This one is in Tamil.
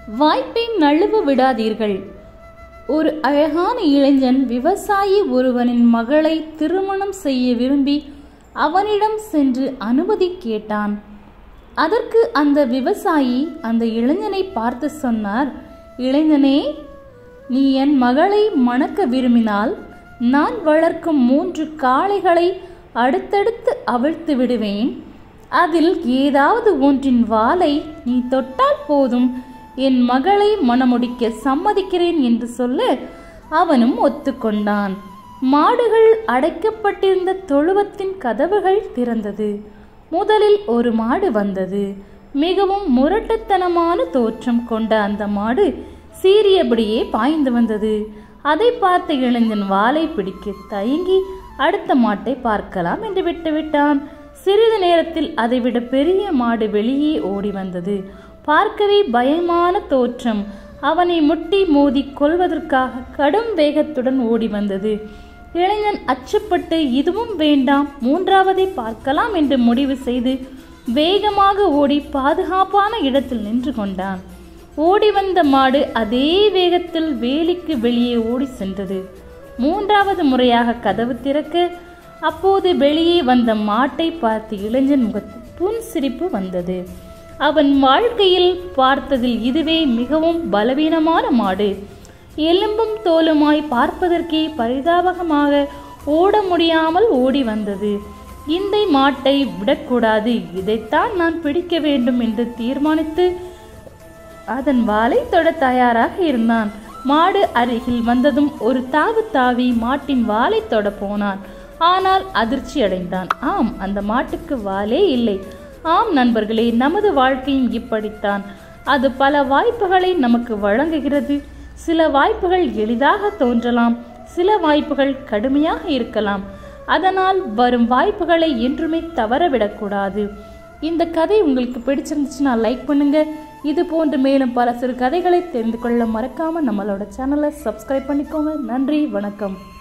வாய்ப்பை நழுவ விடாதீர்கள் ஒரு அழகான இளைஞன் விவசாயி ஒருவனின் மகளை திருமணம் செய்ய விரும்பி அவனிடம் சென்று அனுமதி கேட்டான் அதற்கு அந்த விவசாயி அந்த இளைஞனை பார்த்து சொன்னார் இளைஞனே நீ என் மகளை மணக்க விரும்பினால் நான் வளர்க்கும் மூன்று காளைகளை அடுத்தடுத்து அவிழ்த்து விடுவேன் அதில் ஏதாவது ஒன்றின் வாலை நீ தொட்டால் போதும் என் மகளை மணமுடிக்க சம்மதிக்கிறேன் என்று சொல்ல அவனும் ஒத்துக்கொண்டான் மாடுகள் அடைக்கப்பட்டிருந்த தொழுவத்தின் கதவுகள் திறந்தது முதலில் ஒரு மாடு வந்தது மிகவும் முரட்டுத்தனமான தோற்றம் கொண்ட அந்த மாடு சீறியபடியே பாய்ந்து வந்தது அதை பார்த்த இளைஞன் வாளை பிடிக்க தயங்கி அடுத்த மாட்டை பார்க்கலாம் என்று விட்டுவிட்டான் சிறிது நேரத்தில் அதைவிட பெரிய மாடு வெளியே ஓடி வந்தது பார்க்கவே பயமான தோற்றம் அவனை முட்டி மோதி கொல்வதற்காக கடும் வேகத்துடன் ஓடி வந்தது இளைஞன் அச்சப்பட்டு இதுவும் வேண்டாம் மூன்றாவதை பார்க்கலாம் என்று முடிவு செய்து வேகமாக ஓடி பாதுகாப்பான இடத்தில் நின்று கொண்டான் ஓடி வந்த மாடு அதே வேகத்தில் வேலிக்கு வெளியே ஓடி சென்றது மூன்றாவது முறையாக கதவு திறக்க அப்போது வெளியே வந்த மாட்டை பார்த்து இளைஞன் முகத்தில் புன் சிரிப்பு வந்தது அவன் வாழ்க்கையில் பார்த்ததில் இதுவே மிகவும் பலவீனமான மாடு எலும்பும் தோலுமாய் பார்ப்பதற்கே பரிதாபகமாக ஓட முடியாமல் ஓடி வந்தது இந்த மாட்டை விடக்கூடாது இதைத்தான் நான் பிடிக்க வேண்டும் என்று தீர்மானித்து அதன் வாலை தொட தயாராக இருந்தான் மாடு அருகில் வந்ததும் ஒரு தாவு தாவி மாட்டின் வாலை தொட போனான் ஆனால் அதிர்ச்சி அடைந்தான் ஆம் அந்த மாட்டுக்கு வாலே இல்லை ஆம் நண்பர்களே நமது வாழ்க்கையும் இப்படித்தான் அது பல வாய்ப்புகளை நமக்கு வழங்குகிறது சில வாய்ப்புகள் எளிதாக தோன்றலாம் சில வாய்ப்புகள் கடுமையாக இருக்கலாம் அதனால் வரும் வாய்ப்புகளை என்றுமே தவறவிடக்கூடாது இந்த கதை உங்களுக்கு பிடிச்சிருந்துச்சுன்னா லைக் பண்ணுங்க இது போன்று மேலும் பல சிறு கதைகளை தெரிந்து கொள்ள மறக்காம நம்மளோட சேனலை சப்ஸ்கிரைப் பண்ணிக்கோங்க நன்றி வணக்கம்